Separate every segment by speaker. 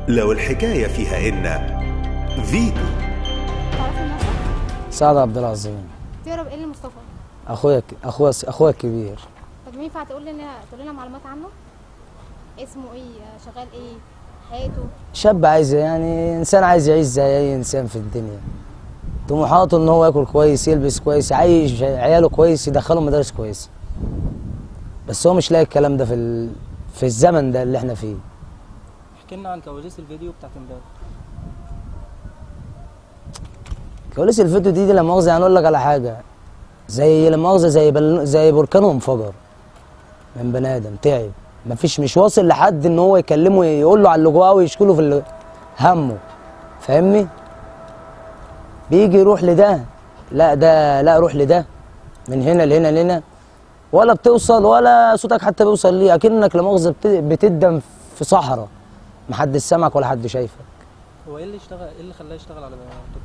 Speaker 1: لو الحكاية فيها إن فيتو
Speaker 2: تعرفي الناس
Speaker 3: سعد عبد العظيم
Speaker 2: تقرب ايه لمصطفى
Speaker 3: اخويا اخويا اخويا الكبير
Speaker 2: طب ينفع تقول لنا تقول لنا معلومات عنه اسمه ايه شغال ايه حياته
Speaker 3: شاب عايز يعني انسان عايز يعيش زي اي انسان في الدنيا طموحاته ان هو ياكل كويس يلبس كويس يعيش عياله كويس يدخلهم مدارس كويسه بس هو مش لاقي الكلام ده في ال... في الزمن ده اللي احنا فيه
Speaker 4: احكي لنا عن كواليس الفيديو بتاعت امبارح
Speaker 3: كواليس الفيديو دي, دي لا مؤاخذه يعني اقول لك على حاجه زي لا مؤاخذه زي بل... زي بركان وانفجر من بني ادم تعب مفيش مش واصل لحد ان هو يكلمه يقول له على اللي جواه ويشكي له في اللي همه فاهمني بيجي يروح لده لا ده لا روح لده من هنا لهنا لهنا ولا بتوصل ولا صوتك حتى بيوصل ليه اكنك لا مؤاخذه بت- بتدم في صحراء محدش سامعك ولا حد شايفك
Speaker 4: هو ايه اللي اشتغل ايه اللي خلاه يشتغل على توك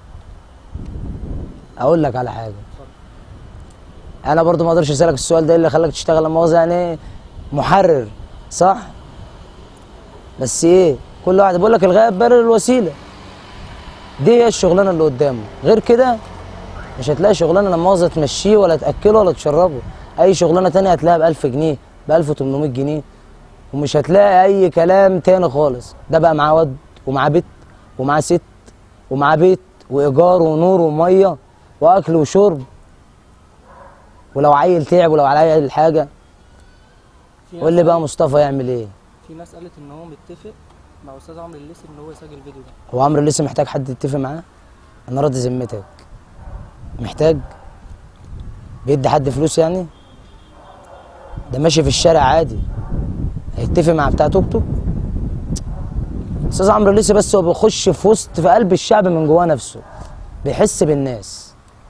Speaker 3: اقول لك على حاجه انا برضو ما اقدرش اسالك السؤال ده إيه اللي خلاك تشتغل لما مؤاخذه يعني محرر صح بس ايه كل واحد بيقول لك الغايه تبرر الوسيله دي هي الشغلانه اللي قدامه غير كده مش هتلاقي شغلانه لما مؤاخذه تمشيه ولا تاكله ولا تشربه اي شغلانه تانية هتلاقيها ب 1000 جنيه ب 1800 جنيه ومش هتلاقي اي كلام تاني خالص ده بقى معاه واد ومعاه بيت ومعاه ست ومعاه بيت وايجار ونور وميه واكل وشرب ولو عيل تعب ولو عيل حاجه
Speaker 4: في
Speaker 3: قول لي
Speaker 4: ناس
Speaker 3: بقى
Speaker 4: قالت-
Speaker 3: مصطفى يعمل ايه
Speaker 4: في ناس قالت ان هو متفق مع استاذ عمرو الليثي ان هو يسجل الفيديو ده
Speaker 3: هو عمرو لسه محتاج حد يتفق معاه انا راضي ذمتك محتاج بيدي حد فلوس يعني ده ماشي في الشارع عادي هيتفق مع بتاع توك توك استاذ عمرو لسه بس هو بيخش في وسط في قلب الشعب من جواه نفسه بيحس بالناس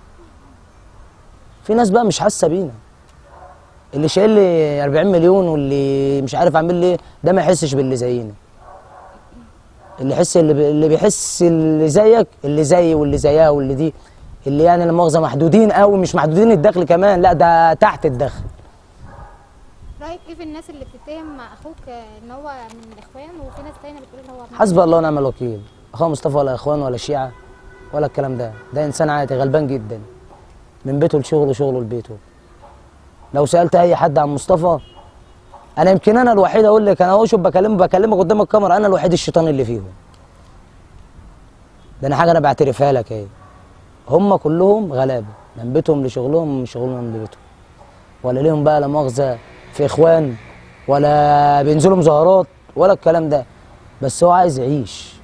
Speaker 3: في ناس بقى مش حاسه بينا اللي شايل لي 40 مليون واللي مش عارف عامل لي إيه، ده ما يحسش باللي زينا اللي يحس اللي, بي... اللي بيحس اللي زيك اللي زيي واللي زيها واللي دي اللي يعني لا مؤاخذه محدودين قوي مش محدودين الدخل كمان لا ده تحت الدخل
Speaker 2: رايك ايه في الناس اللي بتتهم مع اخوك ان هو من الاخوان وفي ناس تانية بتقول ان هو
Speaker 3: حسبي الله ونعم الوكيل اخويا مصطفى ولا اخوان ولا شيعه ولا الكلام ده ده انسان عادي غلبان جدا من بيته لشغله شغله لبيته لو سالت اي حد عن مصطفى انا يمكن انا الوحيد اقول لك انا اهو شوف بكلمك بكلمك قدام الكاميرا انا الوحيد الشيطان اللي فيهم ده انا حاجه انا بعترفها لك اهي هم كلهم غلابه من بيتهم لشغلهم من شغلهم لبيتهم ولا ليهم بقى لا مؤاخذه في اخوان ولا بينزلوا مظاهرات ولا الكلام ده بس هو عايز يعيش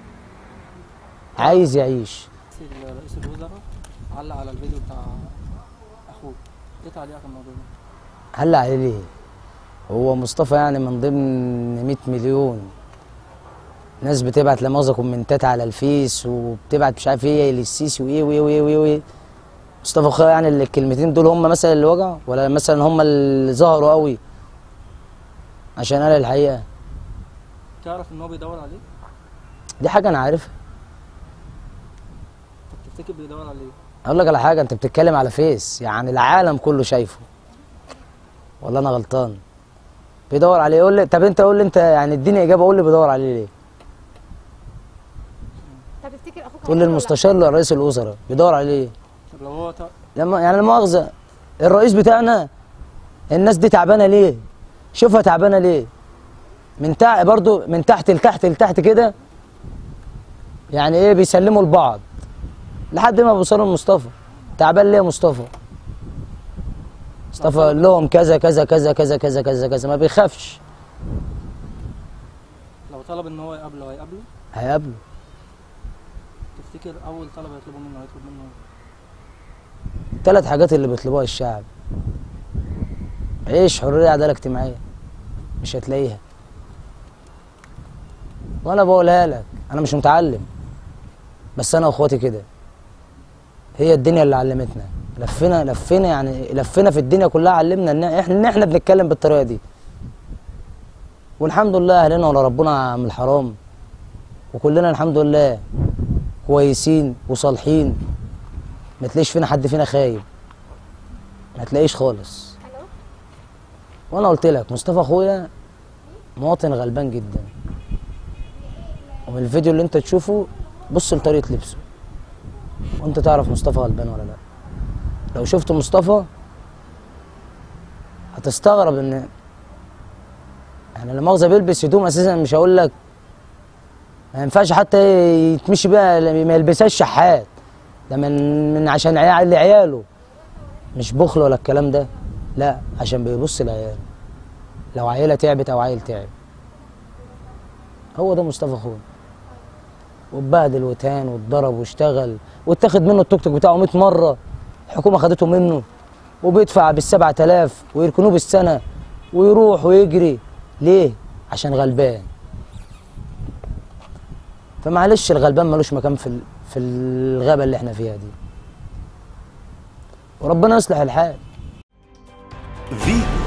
Speaker 3: عايز يعيش
Speaker 4: رئيس رئيس الوزراء علق على الفيديو بتاع اخوه ايه تعليقك على الموضوع ده
Speaker 3: هلا عليه ليه هو مصطفى يعني من ضمن 100 مليون ناس بتبعت لمؤاخذة كومنتات على الفيس وبتبعت مش عارف ايه للسيسي وايه وايه وايه وايه, وإيه. مصطفى اخويا يعني اللي الكلمتين دول هم مثلا اللي وجعوا ولا مثلا هم اللي ظهروا قوي عشان قال الحقيقه
Speaker 4: تعرف ان هو بيدور عليه
Speaker 3: دي حاجه انا عارفها
Speaker 4: طب تفتكر بيدور عليه
Speaker 3: اقول لك على حاجه انت بتتكلم على فيس يعني العالم كله شايفه ولا انا غلطان بيدور عليه يقول لي طب انت قول لي انت يعني اديني اجابه قول لي بيدور عليه ليه
Speaker 2: طب تفتكر اخوك
Speaker 3: تقول لي
Speaker 2: هيعمل ولا
Speaker 3: المستشار لرئيس الوزراء بيدور عليه ليه
Speaker 4: طب لو هو تع...
Speaker 3: لما يعني لا مؤاخذه الرئيس بتاعنا الناس دي تعبانه ليه شوفها تعبانه ليه من تحت برضو من تحت لتحت لتحت كده يعني ايه بيسلموا لبعض لحد ما بيوصلوا لمصطفى تعبان ليه يا مصطفى مصطفى قال لهم كذا كذا كذا كذا كذا كذا كذا ما بيخافش
Speaker 4: لو طلب ان هو يقابله هيقابله
Speaker 3: هيقابله
Speaker 4: تفتكر اول طلب هيطلبه منه هيطلب منه إيه؟
Speaker 3: ثلاث حاجات اللي بيطلبوها الشعب عيش حرية عدالة اجتماعية مش هتلاقيها وانا بقولها لك انا مش متعلم بس انا واخواتي كده هي الدنيا اللي علمتنا لفينا لفينا يعني لفينا في الدنيا كلها علمنا ان احنا ان احنا بنتكلم بالطريقه دي والحمد لله اهلنا ولا ربنا من الحرام وكلنا الحمد لله كويسين وصالحين ما تلاقيش فينا حد فينا خايب ما تلاقيش خالص
Speaker 2: الو
Speaker 3: وانا قلت لك مصطفى اخويا مواطن غلبان جدا ومن الفيديو اللي انت تشوفه بص لطريقه لبسه وانت تعرف مصطفى غلبان ولا لا لو شفت مصطفى هتستغرب ان يعني لا مؤاخذه بيلبس هدوم اساسا مش هقول لك ما ينفعش حتى يتمشي بيها ما يلبسهاش شحات ده من من عشان عيال لعياله مش بخل ولا الكلام ده لا عشان بيبص لعياله لو عيله تعبت او عيل تعب هو ده مصطفى خون واتبهدل وتهان واتضرب واشتغل واتاخد منه التوك توك بتاعه 100 مره الحكومه خدته منه وبيدفع بالسبعة آلاف ويركنوه بالسنة ويروح ويجري ليه؟ عشان غلبان فمعلش الغلبان ملوش مكان في ال- في الغابة اللي احنا فيها دي وربنا يصلح الحال
Speaker 1: فيتو